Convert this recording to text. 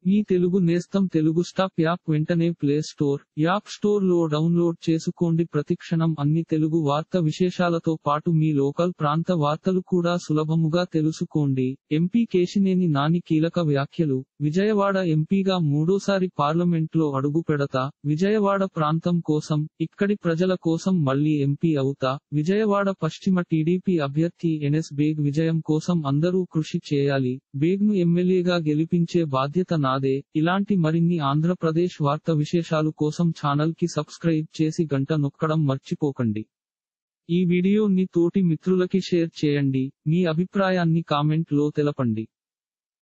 మీ తెలుగు నేస్తం Telugu stop app వెంటనే play store app store లో డౌన్లోడ్ చేసుకోండి ప్రతిక్షణం అన్ని తెలుగు వార్త విశేషాలతో పాటు మీ లోకల్ ప్రాంత వార్తలు కూడా సులభముగా తెలుసుకోండి ఎంపీ కేశినేని నాని కీలక వ్యాఖ్యలు విజయవాడ ఎంపీగా మూడోసారి పార్లమెంట్ లో అడుగు పెడతా విజయవాడ ప్రాంతం కోసం ఇక్కడి ప్రజల కోసం మళ్లీ ఎంపీ అవుతా విజయవాడ పశ్చిమ టీడీపీ అభ్యర్థి ఎన్ఎస్ బేగ్ విజయం కోసం అందరూ కృషి చేయాలి బేగ్ ను ఎమ్మెల్యేగా గెలిపించే బాధ్యత నాదే ఇలాంటి మరిన్ని ఆంధ్రప్రదేశ్ వార్త విశేషాలు కోసం ఛానల్ కి సబ్స్క్రైబ్ చేసి గంట నొక్కడం మర్చిపోకండి ఈ వీడియోని తోటి మిత్రులకి షేర్ చేయండి మీ అభిప్రాయాన్ని కామెంట్ లో తెలపండి